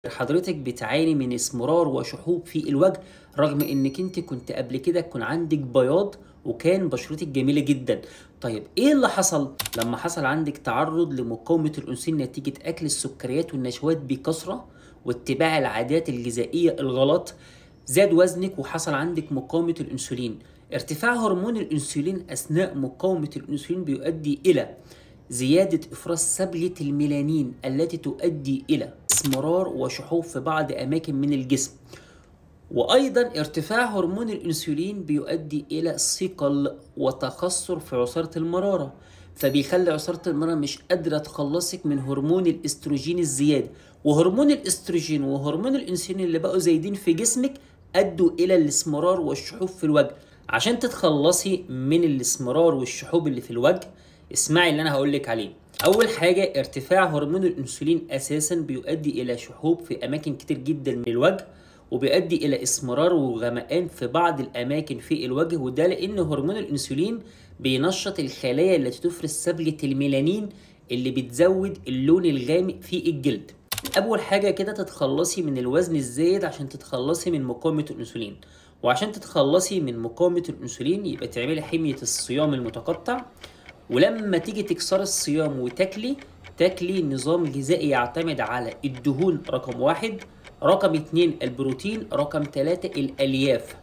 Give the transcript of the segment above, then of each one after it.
حضرتك بتعاني من اسمرار وشحوب في الوجه رغم انك انت كنت قبل كده يكون عندك بياض وكان بشرتك جميلة جدا طيب ايه اللي حصل لما حصل عندك تعرض لمقاومة الانسولين نتيجة اكل السكريات والنشويات بكثرة واتباع العادات الغذائية الغلط زاد وزنك وحصل عندك مقاومة الانسولين ارتفاع هرمون الانسولين اثناء مقاومة الانسولين بيؤدي الى زيادة إفراز سبلة الميلانين التي تؤدي إلى اسمرار وشحوب في بعض أماكن من الجسم وأيضا ارتفاع هرمون الأنسولين بيؤدي إلى ثقل وتخثر في عصارة المرارة فبيخلي عصارة المرارة مش قادرة تخلصك من هرمون الاستروجين الزيادة وهرمون الاستروجين وهرمون الأنسولين اللي بقوا زايدين في جسمك أدوا إلى الاسمرار والشحوب في الوجه عشان تتخلصي من الاسمرار والشحوب اللي في الوجه اسمعي اللي انا هقول لك عليه اول حاجه ارتفاع هرمون الانسولين اساسا بيؤدي الى شحوب في اماكن كتير جدا من الوجه وبيؤدي الى اسمرار وغمقان في بعض الاماكن في الوجه وده لان هرمون الانسولين بينشط الخلايا التي تفرز سبلة الميلانين اللي بتزود اللون الغامق في الجلد اول حاجه كده تتخلصي من الوزن الزايد عشان تتخلصي من مقاومه الانسولين وعشان تتخلصي من مقاومه الانسولين يبقى تعملي حميه الصيام المتقطع ولما تيجي تكسر الصيام وتاكلي تاكلي نظام غذائي يعتمد على الدهون رقم واحد رقم اتنين البروتين رقم تلاتة الألياف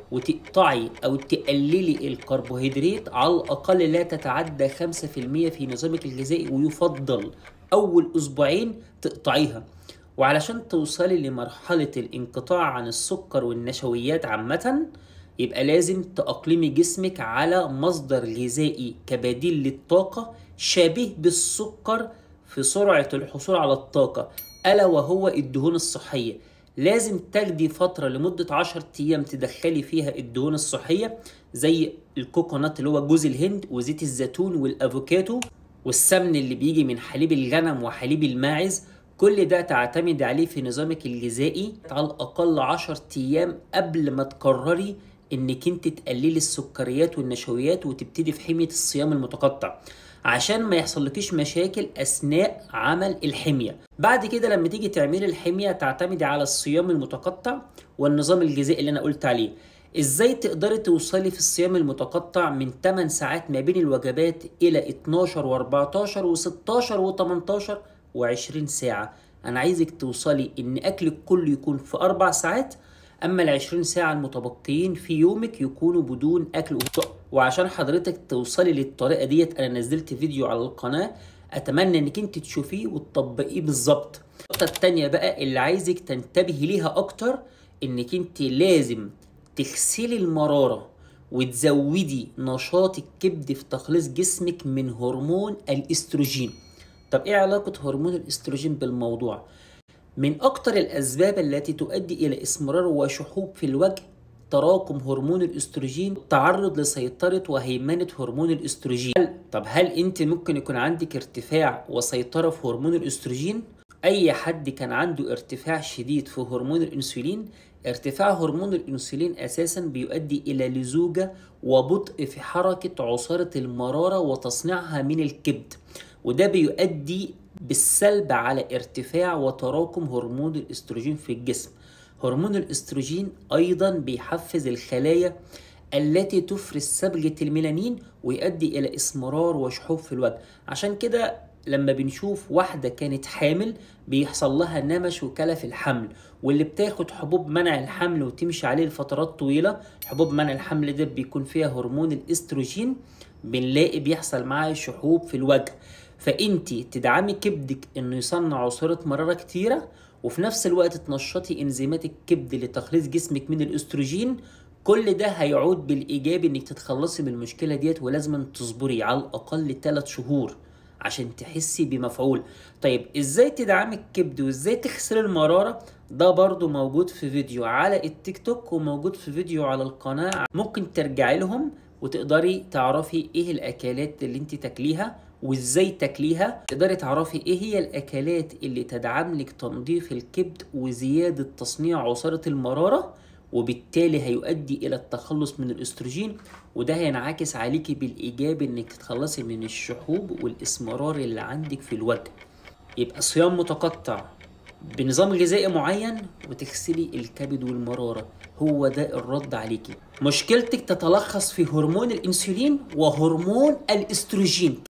وتقطعي أو تقللي الكربوهيدرات على الأقل لا تتعدى خمسة في المية في نظامك الغذائي ويفضل أول أسبوعين تقطعيها وعلشان توصلي لمرحلة الانقطاع عن السكر والنشويات عامةً يبقى لازم تأقلمي جسمك على مصدر غذائي كبديل للطاقة شبيه بالسكر في سرعة الحصول على الطاقة ألا وهو الدهون الصحية لازم تاخدي فترة لمدة 10 أيام تدخلي فيها الدهون الصحية زي الكوكونات اللي هو جوز الهند وزيت الزيتون والأفوكاتو والسمن اللي بيجي من حليب الغنم وحليب الماعز كل ده تعتمد عليه في نظامك الغذائي على الأقل 10 أيام قبل ما تقرري انك انت تقللي السكريات والنشويات وتبتدي في حميه الصيام المتقطع عشان ما يحصلكيش مشاكل اثناء عمل الحميه بعد كده لما تيجي تعملي الحميه تعتمدي على الصيام المتقطع والنظام الغذائي اللي انا قلت عليه ازاي تقدري توصلي في الصيام المتقطع من 8 ساعات ما بين الوجبات الى 12 و14 و16 و18 و20 ساعه انا عايزك توصلي ان اكلك كله يكون في اربع ساعات اما ال 20 ساعه المتبقيين في يومك يكونوا بدون اكل وعشان حضرتك توصلي للطريقه ديت انا نزلت فيديو على القناه اتمنى انك انت تشوفيه وتطبقيه بالظبط النقطه الثانيه بقى اللي عايزك تنتبهي ليها اكتر انك انت لازم تغسلي المراره وتزودي نشاط الكبد في تخليص جسمك من هرمون الاستروجين طب ايه علاقه هرمون الاستروجين بالموضوع من أكثر الأسباب التي تؤدي إلى إسمرار وشحوب في الوجه تراكم هرمون الاستروجين تعرض لسيطرة وهيمنة هرمون الاستروجين طب هل انت ممكن يكون عندك ارتفاع وسيطرة في هرمون الاستروجين؟ اي حد كان عنده ارتفاع شديد في هرمون الانسولين ارتفاع هرمون الانسولين اساسا بيؤدي الى لزوجة وبطء في حركة عصارة المرارة وتصنيعها من الكبد وده بيؤدي بالسلب على ارتفاع وتراكم هرمون الاستروجين في الجسم هرمون الاستروجين ايضا بيحفز الخلايا التي تفرز صبغة الميلانين ويؤدي الى اسمرار وشحوب في الوجه عشان كده لما بنشوف واحدة كانت حامل بيحصل لها نمش وكلف الحمل واللي بتاخد حبوب منع الحمل وتمشي عليه لفترات طويلة حبوب منع الحمل ده بيكون فيها هرمون الاستروجين بنلاقي بيحصل معاه شحوب في الوجه فانت تدعمي كبدك انه يصنع عصاره مراره كتيره وفي نفس الوقت تنشطي انزيمات الكبد لتخليص جسمك من الاستروجين كل ده هيعود بالايجاب انك تتخلصي من المشكله ديت ولازم تصبري على الاقل 3 شهور عشان تحسي بمفعول طيب ازاي تدعمي الكبد وازاي تخسري المراره ده برضو موجود في فيديو على التيك توك وموجود في فيديو على القناه ممكن ترجعي لهم وتقدري تعرفي ايه الاكلات اللي انت تاكليها وازاي تاكليها تقدري تعرفي ايه هي الاكلات اللي تدعم لك تنظيف الكبد وزياده تصنيع عصاره المراره وبالتالي هيؤدي الى التخلص من الاستروجين وده هينعكس عليكي بالايجاب انك تتخلصي من الشحوب والاسمرار اللي عندك في الوجه يبقى صيام متقطع بنظام غذائي معين وتغسلي الكبد والمراره هو ده الرد عليكي مشكلتك تتلخص في هرمون الانسولين وهرمون الاستروجين